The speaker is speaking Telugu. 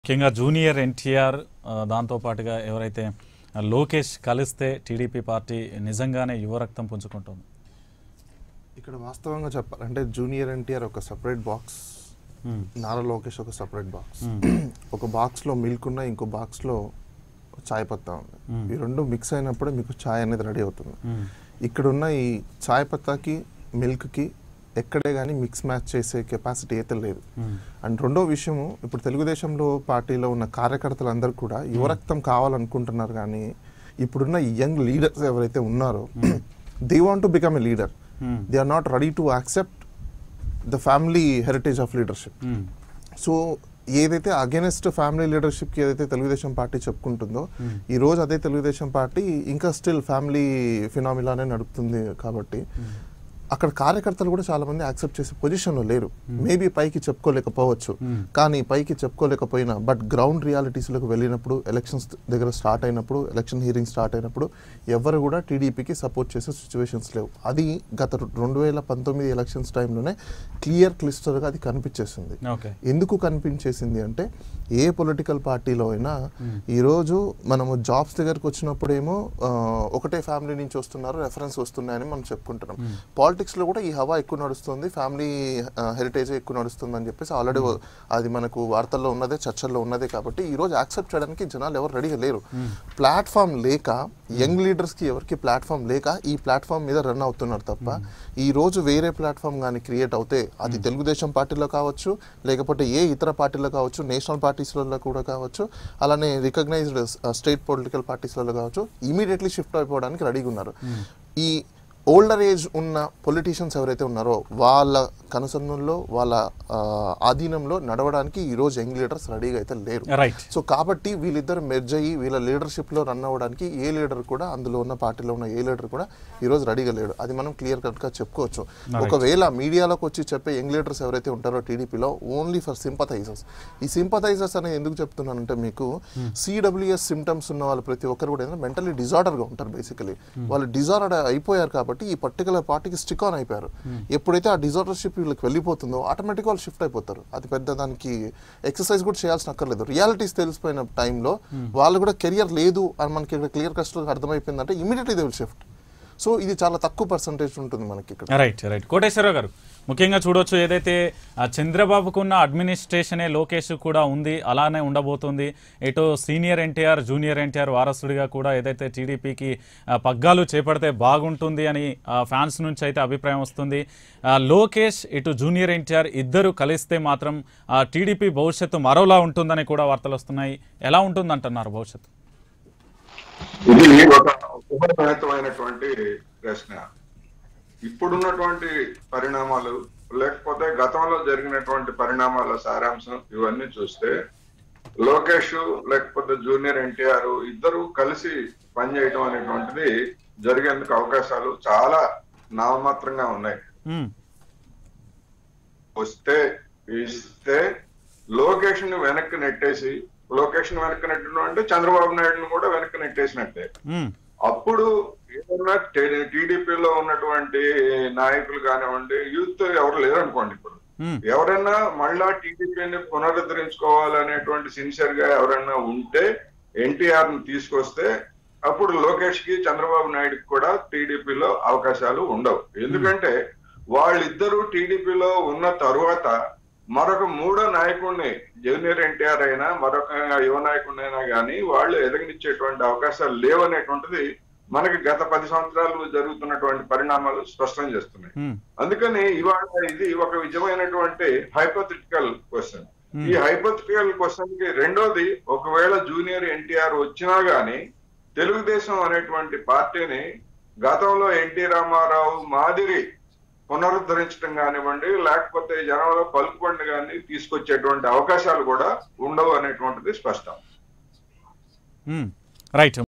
ముఖ్యంగా జూనియర్ ఎన్టీఆర్ ఆ, దాంతోపాటుగా ఎవరైతే ఆ, లోకేష్ కలిస్తే టీడీపీ పార్టీ నిజంగానే యువరక్తం పుంజుకుంటుంది ఇక్కడ వాస్తవంగా చెప్పాలంటే జూనియర్ ఎన్టీఆర్ ఒక సపరేట్ బాక్స్ మ్మ్. నారా లోకేష్ ఒక సపరేట్ బాక్స్ మ్మ్. ఒక బాక్స్లో మిల్క్ ఉన్న ఇంకో బాక్స్లో చాయ్ పత్తా ఉంది మ్మ్. ఈ రెండు మిక్స్ అయినప్పుడే మీకు చాయ్ అనేది రెడీ అవుతుంది మ్మ్. ఇక్కడున్న ఈ చాయ్ పత్తాకి మిల్క్కి ఎక్కడే కానీ మిక్స్ మ్యాచ్ చేసే కెపాసిటీ అయితే లేదు మ్మ్. అండ్ రెండో విషయము ఇప్పుడు తెలుగుదేశంలో పార్టీలో ఉన్న కార్యకర్తలందరూ కూడా యువరక్తం కావాలనుకుంటున్నారు కానీ ఇప్పుడున్న యంగ్ లీడర్స్ ఎవరైతే ఉన్నారో they want to become a leader mm. They are not ready to accept the family heritage of leadership mm. So ఏదైతే అగేనెస్ట్ ఫ్యామిలీ లీడర్షిప్కి ఏదైతే తెలుగుదేశం పార్టీ చెప్పుకుంటుందో Hmm. ఈ రోజు అదే తెలుగుదేశం పార్టీ ఇంకా స్టిల్ ఫ్యామిలీ ఫినామిలానే నడుపుతుంది కాబట్టి అక్కడ కార్యకర్తలు కూడా చాలా మంది యాక్సెప్ట్ చేసే పొజిషన్లో లేరు మేబీ పైకి చెప్పుకోలేకపోవచ్చు Hmm. కానీ పైకి చెప్పుకోలేకపోయినా బట్ గ్రౌండ్ రియాలిటీస్లోకి వెళ్ళినప్పుడు ఎలక్షన్స్ దగ్గర స్టార్ట్ అయినప్పుడు ఎలక్షన్ హీరింగ్ స్టార్ట్ అయినప్పుడు ఎవరు కూడా టీడీపీకి సపోర్ట్ చేసే సిచ్యువేషన్స్ లేవు అది గత రెండు వేల పంతొమ్మిది ఎలక్షన్స్ టైంలోనే క్లియర్ క్లిస్టర్గా అది కనిపించేసింది ఓకే ఎందుకు కనిపించేసింది అంటే ఏ పొలిటికల్ పార్టీలో అయినా ఈరోజు మనము జాబ్స్ దగ్గరకు వచ్చినప్పుడేమో ఆ, ఒకటే ఫ్యామిలీ నుంచి వస్తున్నారు రెఫరెన్స్ వస్తున్నాయని మనం చెప్పుకుంటున్నాం పాలిటిక్స్లో కూడా ఈ హవా ఎక్కువ నడుస్తుంది ఫ్యామిలీ హెరిటేజ్ ఎక్కువ నడుస్తుంది అని చెప్పేసి ఆల్రెడీ అది మనకు వార్తల్లో ఉన్నదే చర్చల్లో ఉన్నదే కాబట్టి ఈ రోజు యాక్సెప్ట్ చేయడానికి జనాలు ఎవరు రెడీగా లేరు ప్లాట్ఫామ్ లేక యంగ్ లీడర్స్కి ఎవరికి ప్లాట్ఫామ్ లేక ఈ ప్లాట్ఫామ్ మీద రన్ అవుతున్నారు తప్ప ఈ రోజు వేరే ప్లాట్ఫామ్ కానీ క్రియేట్ అవుతే అది తెలుగుదేశం పార్టీలో కావచ్చు లేకపోతే ఏ ఇతర పార్టీలో కావచ్చు నేషనల్ పార్టీస్లలో కూడా కావచ్చు అలానే రికగ్నైజ్డ్ స్టేట్ పొలిటికల్ పార్టీస్లలో కావచ్చు ఇమీడియట్లీ షిఫ్ట్ అయిపోవడానికి రెడీగా ఉన్నారు ఈ ఓల్డర్ ఏజ్ ఉన్న పొలిటీషియన్స్ ఎవరైతే ఉన్నారో వాళ్ళ కనుసన్నంలో వాళ్ళ ఆ, ఆధీనంలో నడవడానికి ఈ రోజు యంగ్ లీడర్స్ రెడీగా అయితే లేరు రైట్ సో కాబట్టి వీళ్ళిద్దరు మెర్జ్ అయ్యి వీళ్ళ లీడర్షిప్ లో రన్ అవ్వడానికి ఏ లీడర్ కూడా అందులో ఉన్న పార్టీలో ఉన్న ఏ లీడర్ కూడా ఈ రోజు రెడీగా లేడు అది మనం క్లియర్ కట్ గా చెప్పుకోవచ్చు ఒకవేళ మీడియాలోకి వచ్చి చెప్పే యంగ్ లీడర్స్ ఎవరైతే ఉంటారో టీడీపీలో ఓన్లీ ఫర్ సింపథైజర్స్ ఈ సింపథైజర్స్ అనేది ఎందుకు చెప్తున్నానంటే మీకు సిడబ్ల్యూఎస్ సిమ్టమ్స్ ఉన్న వాళ్ళు ప్రతి ఒక్కరు కూడా ఏంటంటే మెంటలీ డిజార్డర్ గా ఉంటారు బేసికలీ వాళ్ళు డిజార్డర్ అయిపోయారు కాబట్టి ఈ పర్టికులర్ పార్టీకి స్టిక్ ఆన్ అయిపోయారు ఎప్పుడైతే ఆ డిజార్డర్షిప్ వీళ్ళకి వెళ్ళిపోతుందో ఆటోమేటిక్ వాళ్ళు షిఫ్ట్ అయిపోతారు అది పెద్ద దానికి ఎక్సర్సైజ్ కూడా చేయాల్సిన అక్కర్లేదు రియాలిటీస్ తెలిసిపోయిన టైంలో వాళ్ళు కూడా కెరియర్ లేదు అని మనకి ఇక్కడ క్లియర్ కస్ట్ అర్థమైపోయిందంటే immediately they will shift so ఇది చాలా తక్కువ పర్సంటేజ్ ఉంటుంది మనకి ఇక్కడ రైట్ రైట్ కోటేశ్వరరావు గారు ముఖ్యంగా చూడొచ్చు ఏదైతే ఆ, చంద్రబాబుకు ఉన్న అడ్మినిస్ట్రేషనే లోకేష్ కూడా ఉంది అలానే ఉండబోతుంది ఇటు సీనియర్ ఎన్టీఆర్ జూనియర్ ఎన్టీఆర్ వారసుడిగా కూడా ఏదైతే టీడీపీకి పగ్గాలు చేపడితే బాగుంటుంది అని ఆ, ఫ్యాన్స్ నుంచి అయితే అభిప్రాయం వస్తుంది ఆ, లోకేష్ ఇటు జూనియర్ ఎన్టీఆర్ ఇద్దరు కలిస్తే మాత్రం ఆ, టీడీపీ భవిష్యత్తు మరోలా ఉంటుందని కూడా వార్తలు వస్తున్నాయి ఎలా ఉంటుందంటున్నారు భవిష్యత్తు ఇది ఒక ఉపరితమైనటువంటి ప్రశ్న ఇప్పుడున్నటువంటి పరిణామాలు లేకపోతే గతంలో జరిగినటువంటి పరిణామాల సారాంశం ఇవన్నీ చూస్తే లోకేష్ లేకపోతే జూనియర్ ఎన్టీఆర్ ఇద్దరు కలిసి పనిచేయడం అనేటువంటిది జరిగేందుకు అవకాశాలు చాలా నామమాత్రంగా ఉన్నాయి మ్మ్. వస్తే ఇస్తే లోకేష్ ని వెనక్కి నెట్టేసి లోకేష్ ని వెనక్కి నెట్టడం అంటే చంద్రబాబు నాయుడుని కూడా వెనక్కి నెట్టేసినట్టే మ్మ్. అప్పుడు ఏదన్నా టీడీపీలో ఉన్నటువంటి నాయకులు కానివ్వండి యూత్ ఎవరు లేరనుకోండి ఇప్పుడు మ్మ్. ఎవరైనా మళ్ళా టీడీపీని పునరుద్ధరించుకోవాలనేటువంటి సిన్సియర్ గా ఎవరైనా ఉంటే ఎన్టీఆర్ ని తీసుకొస్తే అప్పుడు లోకేష్ కి చంద్రబాబు నాయుడుకి కూడా టీడీపీలో అవకాశాలు ఉండవు ఎందుకంటే వాళ్ళిద్దరూ టీడీపీలో ఉన్న తరువాత మరొక మూడో నాయకుడిని జూనియర్ ఎన్టీఆర్ అయినా మరొక యువ నాయకుడిని అయినా కానీ వాళ్ళు ఎదగనిచ్చేటువంటి అవకాశాలు లేవనేటువంటిది మనకి గత పది సంవత్సరాలు జరుగుతున్నటువంటి పరిణామాలు స్పష్టం చేస్తున్నాయి మ్మ్. అందుకని ఇవాళ ఇది ఒక విధమైనటువంటి హైపోథెటికల్ క్వశ్చన్ ఈ హైపోథెటికల్ క్వశ్చన్ కి రెండోది ఒకవేళ జూనియర్ ఎన్టీఆర్ వచ్చినా గానీ తెలుగుదేశం అనేటువంటి పార్టీని గతంలో ఎన్టీ రామారావు మాదిరి పునరుద్ధరించడం కానివ్వండి లేకపోతే జనంలో పలుకుబండి కానీ తీసుకొచ్చేటువంటి అవకాశాలు కూడా ఉండవు అనేటువంటిది స్పష్టం మ్మ్. రైట్